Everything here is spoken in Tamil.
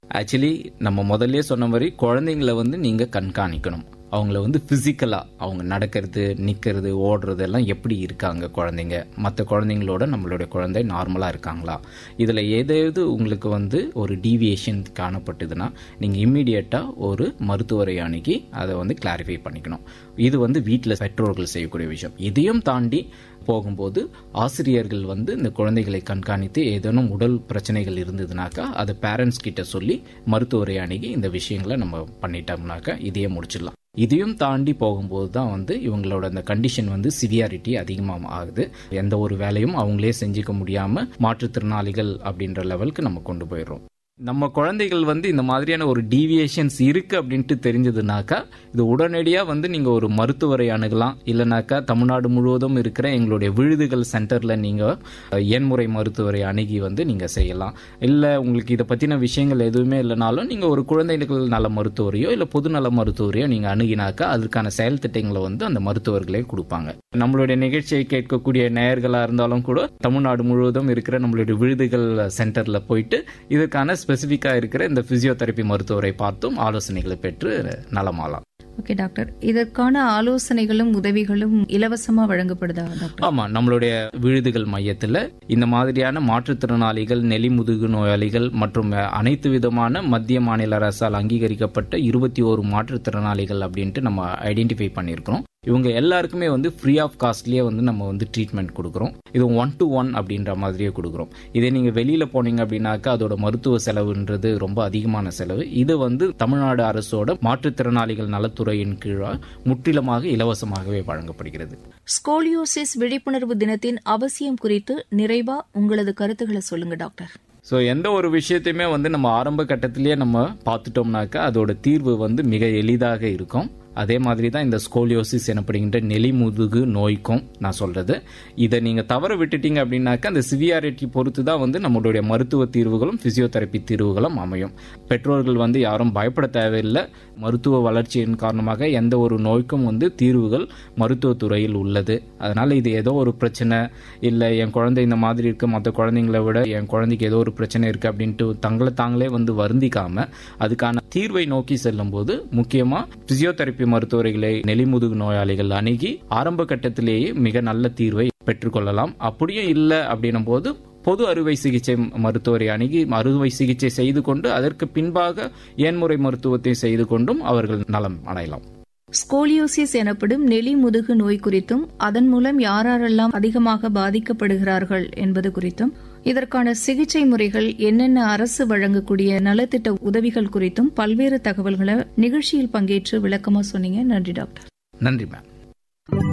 ஆக்சுவலி நம்ம முதல்ல சொன்ன மாதிரி குழந்தைங்கள வந்து நீங்க கண்காணிக்கணும் அவங்கள வந்து பிசிக்கலா அவங்க நடக்கிறது நிக்கிறது ஓடுறது எல்லாம் எப்படி இருக்காங்க குழந்தைங்க மற்ற குழந்தைங்களோட நம்மளுடைய குழந்தை நார்மலா இருக்காங்களா இதுல ஏதாவது உங்களுக்கு வந்து ஒரு டீவியேஷன் காணப்பட்டதுன்னா நீங்க இம்மிடியட்டா ஒரு மருத்துவரை அணுகி அதை வந்து கிளாரிஃபை பண்ணிக்கணும் இது வந்து வீட்டில் பெற்றோர்கள் செய்யக்கூடிய விஷயம் இதையும் தாண்டி போகும்போது ஆசிரியர்கள் வந்து இந்த குழந்தைகளை கண்காணித்து ஏதேனும் உடல் பிரச்சனைகள் இருந்ததுனாக்கா அதை பேரண்ட்ஸ் கிட்ட சொல்லி மருத்துவரை அணுகி இந்த விஷயங்களை நம்ம பண்ணிட்டோம்னாக்கா இதையே முடிச்சிடலாம் இதையும் தாண்டி போகும்போது தான் வந்து இவங்களோட அந்த கண்டிஷன் வந்து சிவியாரிட்டி அதிகமாக ஆகுது எந்த ஒரு வேலையும் அவங்களே செஞ்சுக்க முடியாம மாற்றுத்திறனாளிகள் அப்படின்ற லெவலுக்கு நம்ம கொண்டு போயிடுறோம் நம்ம குழந்தைகள் வந்து இந்த மாதிரியான ஒரு டீவியேஷன்ஸ் இருக்கு அப்படின்ட்டு தெரிஞ்சதுனாக்கா இது உடனடியா வந்து நீங்க ஒரு மருத்துவரை அணுகலாம் இல்லைனாக்கா தமிழ்நாடு முழுவதும் இருக்கிற எங்களுடைய விழுதுகள் சென்டர்ல நீங்க எண்முறை மருத்துவரை அணுகி வந்து நீங்க செய்யலாம் இல்ல உங்களுக்கு இதை பத்தின விஷயங்கள் எதுவுமே இல்லைனாலும் நீங்க ஒரு குழந்தைகள் நல மருத்துவரையோ இல்ல பொதுநல மருத்துவரையோ நீங்க அணுகினாக்கா அதற்கான செயல் திட்டங்களை வந்து அந்த மருத்துவர்களே கொடுப்பாங்க நம்மளுடைய நிகழ்ச்சியை கேட்கக்கூடிய நேயர்களா இருந்தாலும் கூட தமிழ்நாடு முழுவதும் இருக்கிற நம்மளுடைய விழுதுகள் சென்டர்ல போயிட்டு இதற்கான ஸ்பெசிஃபிக்கா இருக்கிற இந்த பிசியோதெரபி மருத்துவரை பார்த்தும் ஆலோசனைகளை பெற்று நலமாலாம் ஓகே டாக்டர் இதற்கான ஆலோசனைகளும் உதவிகளும் இலவசமா வழங்கப்படுதா டாக்டர் ஆமா நம்மளுடைய விழுதுகள் மையத்துல இந்த மாதிரியான மாற்றுத்திறனாளிகள் நெலிமுதுகு நோயாளிகள் மற்றும் அனைத்து விதமான மத்திய மாநில அரசால் அங்கீகரிக்கப்பட்ட இருபத்தி ஓரு மாற்றுத்திறனாளிகள் அப்படின்ட்டு நம்ம ஐடென்டிஃபை பண்ணியிருக்கிறோம் இவங்க எல்லாருக்குமே வந்து ஃப்ரீ ஆஃப் காஸ்ட்லயே வந்து நம்ம வந்து ட்ரீட்மெண்ட் கொடுக்குறோம் இது ஒன் டு ஒன் அப்படின்ற மாதிரியே கொடுக்குறோம் இதே நீங்க வெளியில போனீங்க அப்படின்னாக்கா அதோட மருத்துவ செலவுன்றது ரொம்ப அதிகமான செலவு இது வந்து தமிழ்நாடு அரசோட மாற்றுத்திறனாளிகள் நலத்துறையின் கீழாக முற்றிலுமாக இலவசமாகவே வழங்கப்படுகிறது ஸ்கோலியோசிஸ் விழிப்புணர்வு தினத்தின் அவசியம் குறித்து நிறைவா உங்களது கருத்துக்களை சொல்லுங்க டாக்டர் ஸோ எந்த ஒரு விஷயத்தையுமே வந்து நம்ம ஆரம்ப கட்டத்திலேயே நம்ம பார்த்துட்டோம்னாக்கா அதோட தீர்வு வந்து மிக எளிதாக இருக்கும் அதே மாதிரி தான் இந்த ஸ்கோலியோசிஸ் எனப்படுகின்ற நெலிமுதுகு நோய்க்கும் நான் சொல்றது இதை நீங்க தவற விட்டுட்டீங்க அப்படின்னாக்கா அந்த சிவியாரிட்டி பொறுத்து தான் வந்து நம்மளுடைய மருத்துவ தீர்வுகளும் பிசியோதெரப்பி தீர்வுகளும் அமையும் பெற்றோர்கள் வந்து யாரும் பயப்பட தேவையில்லை மருத்துவ வளர்ச்சியின் காரணமாக எந்த ஒரு நோய்க்கும் வந்து தீர்வுகள் மருத்துவத்துறையில் உள்ளது அதனால இது ஏதோ ஒரு பிரச்சனை இல்லை என் குழந்தை இந்த மாதிரி இருக்கு மற்ற குழந்தைங்களை விட என் குழந்தைக்கு ஏதோ ஒரு பிரச்சனை இருக்கு அப்படின்ட்டு தங்களை தாங்களே வந்து வருந்திக்காம அதுக்கான தீர்வை நோக்கி செல்லும் போது முக்கியமா பிசியோதெரப்பி மருத்துவர்களை நெலிமுதுகு நோயாளிகள் அணுகி ஆரம்ப கட்டத்திலேயே மிக நல்ல தீர்வை பெற்றுக்கொள்ளலாம் அப்படியும் இல்லை அப்படின்னும் போது பொது அறுவை சிகிச்சை மருத்துவரை அணுகி அறுவை சிகிச்சை செய்து கொண்டு அதற்கு பின்பாக ஏன்முறை மருத்துவத்தை செய்து கொண்டும் அவர்கள் நலம் அடையலாம் ஸ்கோலியோசிஸ் எனப்படும் நெலி முதுகு நோய் குறித்தும் அதன் மூலம் யாரெல்லாம் அதிகமாக பாதிக்கப்படுகிறார்கள் என்பது குறித்தும் இதற்கான சிகிச்சை முறைகள் என்னென்ன அரசு வழங்கக்கூடிய நலத்திட்ட உதவிகள் குறித்தும் பல்வேறு தகவல்களை நிகழ்ச்சியில் பங்கேற்று விளக்கமா சொன்னீங்க நன்றி டாக்டர் நன்றி மேம்